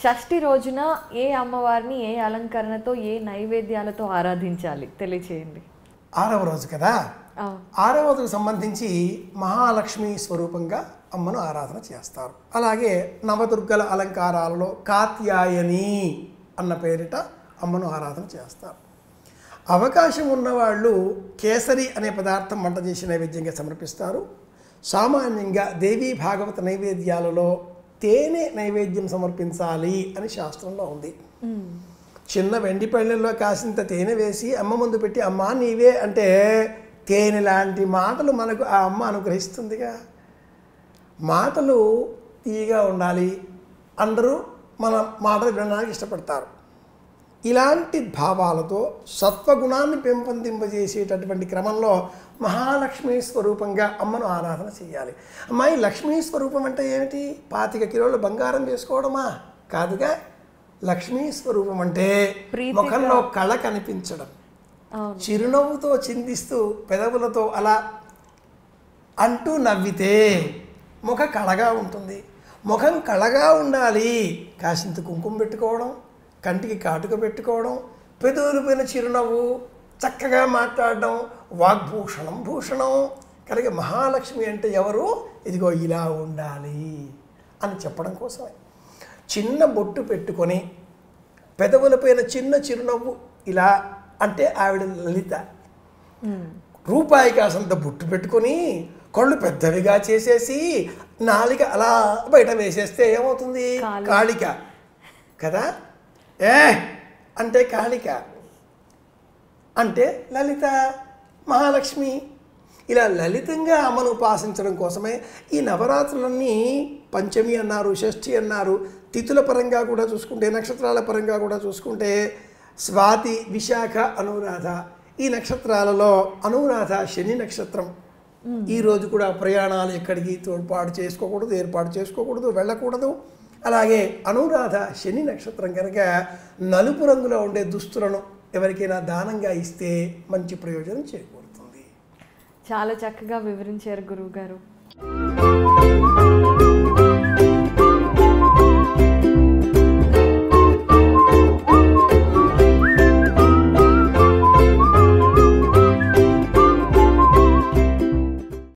షష్ఠి రోజున ఏ అమ్మవారిని ఏ అలంకరణతో ఏ నైవేద్యాలతో ఆరాధించాలి తెలియచేయండి ఆరవ రోజు కదా అవును ఆరవ రోజుకు సంబంధించి మహాలక్ష్మి స్వరూపంగా అమ్మను ఆరాధన చేస్తారు అలాగే నవదుర్గల అలంకారాలలో కాత్యాయని అన్న పేరిట అమ్మను ఆరాధన చేస్తారు అవకాశం ఉన్నవాళ్ళు కేసరి అనే పదార్థం వంట చేసి నైవేద్యంగా సమర్పిస్తారు సామాన్యంగా దేవీ భాగవత నైవేద్యాలలో తేనె నైవేద్యం సమర్పించాలి అని శాస్త్రంలో ఉంది చిన్న వెండి పళ్ళెల్లో కాసింత తేనె వేసి అమ్మ ముందు పెట్టి అమ్మా నీవే అంటే తేనె లాంటి మాటలు మనకు ఆ అమ్మ అనుగ్రహిస్తుందిగా మాటలు తీయగా ఉండాలి అందరూ మన మాటలు వినడానికి ఇష్టపడతారు ఇలాంటి భావాలతో సత్వగుణాన్ని పెంపొందింపజేసేటటువంటి క్రమంలో మహాలక్ష్మి స్వరూపంగా అమ్మను ఆరాధన చేయాలి అమ్మాయి లక్ష్మీ స్వరూపం అంటే ఏమిటి పాతిక కిలోల బంగారం వేసుకోవడమా కాదుగా లక్ష్మీ స్వరూపం అంటే ప్రీతిగా- ముఖంలో కళ కనిపించడం అవును చిరునవ్వుతో చిందిస్తూ పెదవులతో అలా అంటూ నవ్వితే ముఖ కళగా ఉంటుంది ముఖం కళగా ఉండాలి కాసింత కుంకుమ పెట్టుకోవడం కంటికి కాటుక పెట్టుకోవడం పెదవులు పైన చిరునవ్వు చక్కగా మాట్లాడడం వాగ్భూషణం భూషణం కలిగే మహాలక్ష్మి అంటే ఎవరు ఇదిగో ఇలా ఉండాలి అని చెప్పడం కోసమే చిన్న బొట్టు పెట్టుకొని పెదవులపైన చిన్న చిరునవ్వు ఇలా అంటే ఆవిడ లలిత రూపాయి కాసంత బుట్టు పెట్టుకొని కళ్ళు పెద్దవిగా చేసేసి నాలిక అలా బయట వేసేస్తే ఏమవుతుంది కాళి. కాళిక కదా ఏ అంటే కాళిక అంటే లలిత మహాలక్ష్మి ఇలా లలితంగా అమ్మను ఉపాసించడం కోసమే ఈ నవరాత్రులన్నీ పంచమి అన్నారు షష్ఠి అన్నారు తిథుల పరంగా కూడా చూసుకుంటే నక్షత్రాల పరంగా కూడా చూసుకుంటే స్వాతి విశాఖ అనురాధ ఈ నక్షత్రాలలో అనురాధ శని నక్షత్రం ఈ రోజు కూడా ప్రయాణాలు ఎక్కడికి తోడ్పాటు చేసుకోకూడదు ఏర్పాటు చేసుకోకూడదు వెళ్ళకూడదు అలాగే అనురాధ శని నక్షత్రం కనుక నలుపు రంగులో ఉండే దుస్తులను ఎవరికైనా దానంగా ఇస్తే మంచి ప్రయోజనం చేకూరుతుంది చాలా చక్కగా వివరించారు గురువు గారు